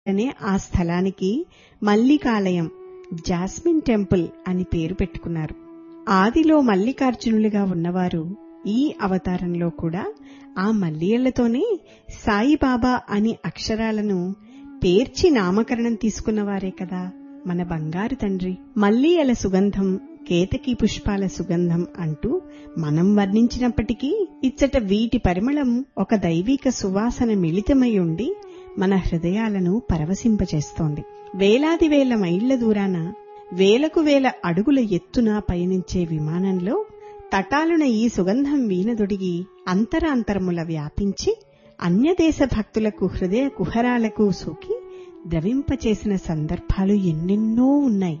అనే ఆ స్థలానికి మల్లికాలయం జాస్మిన్ టెంపుల్ అని పేరు పెట్టుకున్నారు ఆదిలో మల్లికార్జునులుగా ఉన్నవారు ఈ అవతారంలో కూడా ఆ మల్లియళ్లతోనే సాయిబాబా అని అక్షరాలను పేర్చి నామకరణం తీసుకున్నవారే కదా మన బంగారు తండ్రి మల్లియల సుగంధం కేతకి పుష్పాల సుగంధం అంటూ మనం వర్ణించినప్పటికీ ఇచ్చట వీటి పరిమళం ఒక దైవిక సువాసన మిళితమై ఉండి మన హృదయాలను పరవశింపచేస్తోంది వేలాది వేల మైళ్ల దూరాన వేలకు వేల అడుగుల ఎత్తున పయనించే విమానంలో తటాలున ఈ సుగంధం వీనదొడిగి అంతరాంతరముల వ్యాపించి అన్యదేశ భక్తులకు హృదయ కుహరాలకు సోకి ద్రవింపచేసిన సందర్భాలు ఎన్నెన్నో ఉన్నాయి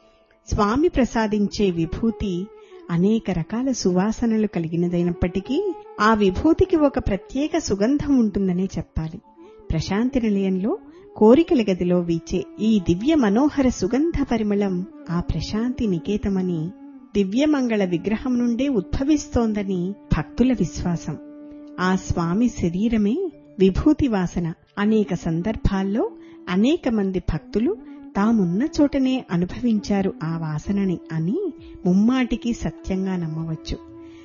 స్వామి ప్రసాదించే విభూతి అనేక రకాల సువాసనలు కలిగినదైనప్పటికీ ఆ విభూతికి ఒక ప్రత్యేక సుగంధం ఉంటుందనే చెప్పాలి ప్రశాంతి నిలయంలో కోరికల గదిలో వీచే ఈ దివ్య మనోహర సుగంధ పరిమళం ఆ ప్రశాంతి నికేతమని దివ్యమంగళ విగ్రహం నుండే ఉద్భవిస్తోందని భక్తుల విశ్వాసం ఆ స్వామి శరీరమే విభూతి వాసన అనేక సందర్భాల్లో అనేక మంది భక్తులు తామున్న చోటనే అనుభవించారు ఆ వాసనని అని ముమ్మాటికి సత్యంగా నమ్మవచ్చు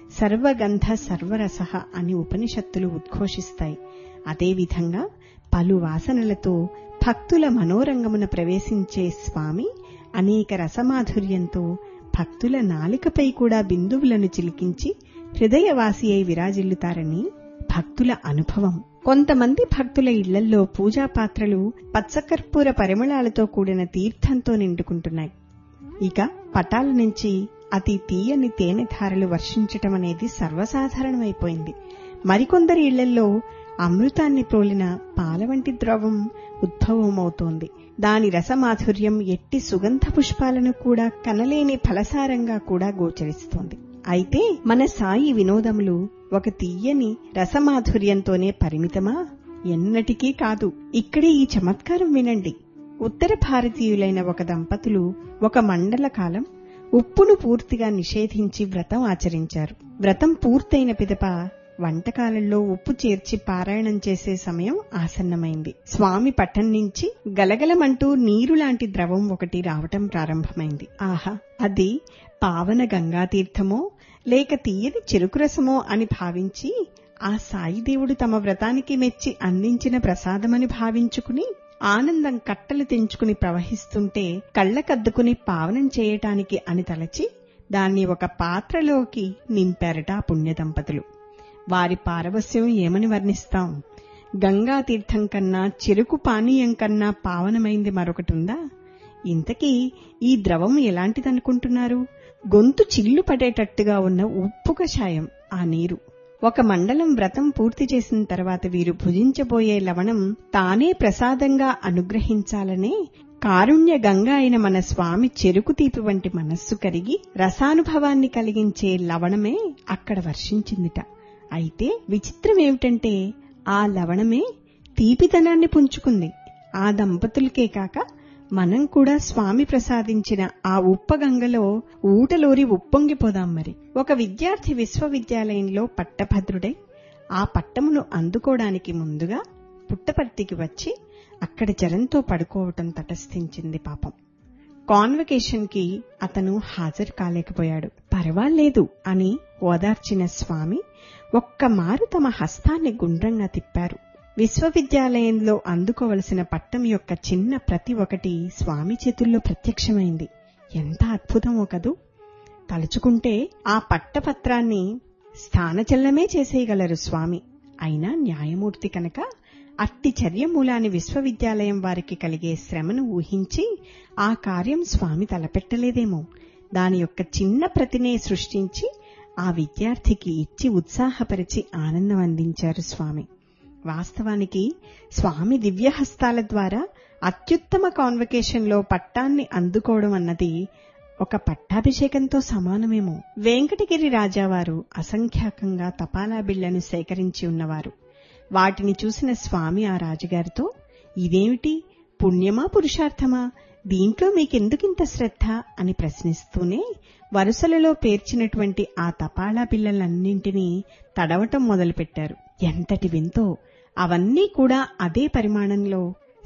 సర్వగంధ సర్వరస అని ఉపనిషత్తులు ఉద్ఘోషిస్తాయి అదేవిధంగా పలు వాసనలతో భక్తుల మనోరంగమున ప్రవేశించే స్వామి అనేక రసమాధుర్యంతో భక్తుల నాలికపై కూడా బిందువులను చిలికించి హృదయవాసి అయి విరాజిల్లుతారని భక్తుల అనుభవం కొంతమంది భక్తుల ఇళ్లల్లో పూజా పాత్రలు పచ్చకర్పూర పరిమళాలతో కూడిన తీర్థంతో నిండుకుంటున్నాయి ఇక పటాల నుంచి అతి తీయని తేనె ధారలు వర్షించటం అనేది సర్వసాధారణమైపోయింది మరికొందరి ఇళ్లల్లో అమృతాన్ని ప్రోలిన పాల వంటి ద్రవం ఉద్భవమవుతోంది దాని రసమాధుర్యం ఎట్టి సుగంధ పుష్పాలను కూడా కనలేని ఫలసారంగా కూడా గోచరిస్తోంది అయితే మన సాయి వినోదములు ఒక తీయని రసమాధుర్యంతోనే పరిమితమా ఎన్నటికీ కాదు ఇక్కడే ఈ చమత్కారం వినండి ఉత్తర భారతీయులైన ఒక దంపతులు ఒక మండల కాలం ఉప్పును పూర్తిగా నిషేధించి వ్రతం ఆచరించారు వ్రతం పూర్తయిన పిదప వంటకాలలో ఉప్పు చేర్చి పారాయణం చేసే సమయం ఆసన్నమైంది స్వామి పట్టం నుంచి గలగలమంటూ నీరు లాంటి ద్రవం ఒకటి రావటం ప్రారంభమైంది ఆహా అది పావన గంగాతీర్థమో లేక తీయని చెరుకురసమో అని భావించి ఆ సాయిదేవుడు తమ వ్రతానికి మెచ్చి అందించిన ప్రసాదమని భావించుకుని ఆనందం కట్టలు తెంచుకుని ప్రవహిస్తుంటే కళ్ళకద్దుకుని పావనం చేయటానికి అని తలచి దాన్ని ఒక పాత్రలోకి నింపారట ఆ పుణ్య దంపతులు వారి పారవస్యం ఏమని వర్ణిస్తాం గంగా తీర్థం కన్నా చెరుకు పానీయం కన్నా పావనమైంది మరొకటుందా ఇంతకీ ఈ ద్రవం ఎలాంటిదనుకుంటున్నారు గొంతు చిల్లు పడేటట్టుగా ఉన్న ఉప్పు కషాయం ఆ నీరు ఒక మండలం వ్రతం పూర్తి చేసిన తర్వాత వీరు భుజించబోయే లవణం తానే ప్రసాదంగా అనుగ్రహించాలనే కారుణ్య గంగా అయిన మన స్వామి చెరుకు తీపి వంటి మనస్సు కరిగి రసానుభవాన్ని కలిగించే లవణమే అక్కడ వర్షించిందిట అయితే విచిత్రం ఏమిటంటే ఆ లవణమే తీపితనాన్ని పుంజుకుంది ఆ దంపతులకే కాక మనం కూడా స్వామి ప్రసాదించిన ఆ ఉప్పగంగలో ఊటలోరి ఉప్పొంగిపోదాం మరి ఒక విద్యార్థి విశ్వవిద్యాలయంలో పట్టభద్రుడై ఆ పట్టమును అందుకోవడానికి ముందుగా పుట్టపర్తికి వచ్చి అక్కడ జరంతో పడుకోవటం తటస్థించింది పాపం కాన్వకేషన్ కి అతను హాజరు కాలేకపోయాడు పర్వాలేదు అని ఓదార్చిన స్వామి ఒక్క మారు తమ హస్తాన్ని గుండ్రంగా తిప్పారు విశ్వవిద్యాలయంలో అందుకోవలసిన పట్టం యొక్క చిన్న ప్రతి ఒకటి స్వామి చేతుల్లో ప్రత్యక్షమైంది ఎంత అద్భుతమో కదూ తలుచుకుంటే ఆ పట్టపత్రాన్ని స్థానచల్లమే చేసేయగలరు స్వామి అయినా న్యాయమూర్తి కనుక అట్టి చర్యమూలాని విశ్వవిద్యాలయం వారికి కలిగే శ్రమను ఊహించి ఆ కార్యం స్వామి తలపెట్టలేదేమో దాని యొక్క చిన్న ప్రతినే సృష్టించి ఆ విద్యార్థికి ఇచ్చి ఉత్సాహపరిచి ఆనందం అందించారు స్వామి వాస్తవానికి స్వామి దివ్యహస్తాల ద్వారా అత్యుత్తమ కాన్వకేషన్లో పట్టాన్ని అందుకోవడం అన్నది ఒక పట్టాభిషేకంతో సమానమేమో వెంకటగిరి రాజావారు అసంఖ్యాకంగా తపాలా బిళ్లను సేకరించి ఉన్నవారు వాటిని చూసిన స్వామి ఆ రాజుగారితో ఇదేమిటి పుణ్యమా పురుషార్థమా దీంట్లో మీకెందుకింత శ్రద్ధ అని ప్రశ్నిస్తూనే వరుసలలో పేర్చినటువంటి ఆ తపాలా బిళ్ళలన్నింటినీ తడవటం మొదలుపెట్టారు ఎంతటి వింతో అవన్నీ కూడా అదే పరిమాణంలో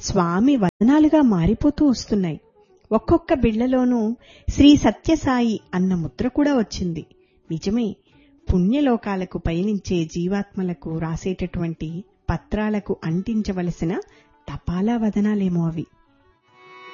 స్వామి వదనాలుగా మారిపోతూ వస్తున్నాయి ఒక్కొక్క బిళ్లలోనూ శ్రీ సత్యసాయి అన్న ముద్ర కూడా వచ్చింది నిజమే పుణ్యలోకాలకు పయనించే జీవాత్మలకు రాసేటటువంటి పత్రాలకు అంటించవలసిన తపాలా వదనాలేమో అవి